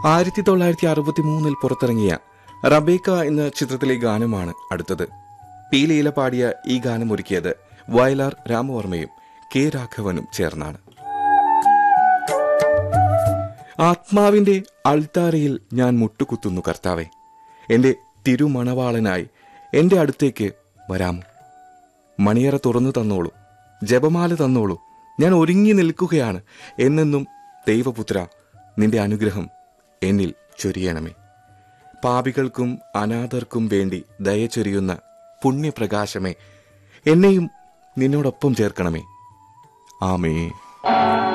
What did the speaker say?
ആയിരത്തി തൊള്ളായിരത്തി അറുപത്തി മൂന്നിൽ പുറത്തിറങ്ങിയ റബേക്ക എന്ന ചിത്രത്തിലെ ഗാനമാണ് അടുത്തത് പി ലീല പാടിയ ഈ ഗാനം ഒരുക്കിയത് വയലാർ രാമവർമ്മയും കെ രാഘവനും ചേർന്നാണ് ആത്മാവിന്റെ അൾത്താരയിൽ ഞാൻ മുട്ടുകുത്തുന്നു കർത്താവെ എന്റെ തിരുമണവാളനായി എന്റെ അടുത്തേക്ക് വരാമോ മണിയറ തുറന്നു തന്നോളൂ ജപമാല തന്നോളൂ ഞാൻ ഒരുങ്ങി നിൽക്കുകയാണ് എന്നെന്നും ദൈവപുത്ര നിന്റെ അനുഗ്രഹം എന്നിൽ ചൊരിയണമേ പാപികൾക്കും അനാഥർക്കും വേണ്ടി ദയ ചൊരിയുന്ന പുണ്യപ്രകാശമേ എന്നെയും നിന്നോടൊപ്പം ചേർക്കണമേ ആമേ